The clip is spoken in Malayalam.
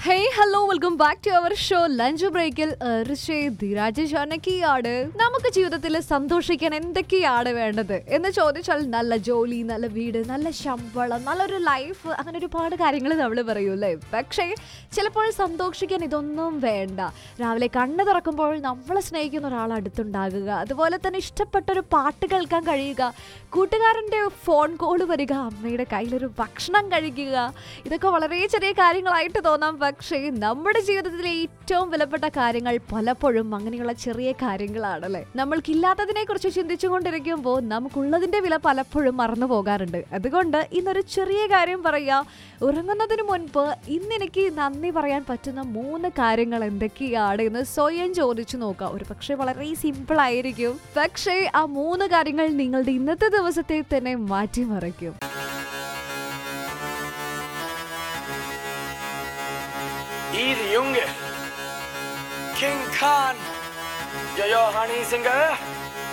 Hey hello welcome back to our show lunch ബ്രേക്കിൽ ധീരാജ് അനക്കിയാണ് നമുക്ക് ജീവിതത്തിൽ സന്തോഷിക്കാൻ എന്തൊക്കെയാണ് വേണ്ടത് എന്ന് ചോദിച്ചാൽ നല്ല ജോലി നല്ല വീട് നല്ല ശമ്പളം നല്ലൊരു ലൈഫ് അങ്ങനെ ഒരുപാട് കാര്യങ്ങൾ നമ്മൾ പറയൂല്ലേ പക്ഷേ ചിലപ്പോൾ സന്തോഷിക്കാൻ ഇതൊന്നും വേണ്ട രാവിലെ കണ്ണ് തുറക്കുമ്പോൾ നമ്മളെ സ്നേഹിക്കുന്ന ഒരാൾ അടുത്തുണ്ടാകുക അതുപോലെ തന്നെ ഇഷ്ടപ്പെട്ട ഒരു പാട്ട് കേൾക്കാൻ കഴിയുക കൂട്ടുകാരൻ്റെ ഫോൺ കോൾ വരിക അമ്മയുടെ കയ്യിലൊരു ഭക്ഷണം കഴിക്കുക ഇതൊക്കെ വളരെ ചെറിയ കാര്യങ്ങളായിട്ട് തോന്നാം പക്ഷേ നമ്മുടെ ജീവിതത്തിലെ ഏറ്റവും വിലപ്പെട്ട കാര്യങ്ങൾ പലപ്പോഴും അങ്ങനെയുള്ള ചെറിയ കാര്യങ്ങളാണല്ലേ നമ്മൾക്കില്ലാത്തതിനെ കുറിച്ച് ചിന്തിച്ചുകൊണ്ടിരിക്കുമ്പോൾ നമുക്കുള്ളതിന്റെ വില പലപ്പോഴും മറന്നു പോകാറുണ്ട് അതുകൊണ്ട് ഇന്നൊരു ചെറിയ കാര്യം പറയാ ഉറങ്ങുന്നതിന് മുൻപ് ഇന്ന് എനിക്ക് നന്ദി പറയാൻ പറ്റുന്ന മൂന്ന് കാര്യങ്ങൾ എന്തൊക്കെയാണ് എന്ന് സ്വയം ചോദിച്ചു നോക്കുക ഒരു പക്ഷേ വളരെ സിമ്പിൾ ആയിരിക്കും പക്ഷേ ആ മൂന്ന് കാര്യങ്ങൾ നിങ്ങളുടെ ഇന്നത്തെ ദിവസത്തെ തന്നെ മാറ്റിമറിക്കും Easy Junge. King Khan. Ja, ja, Honey Singer.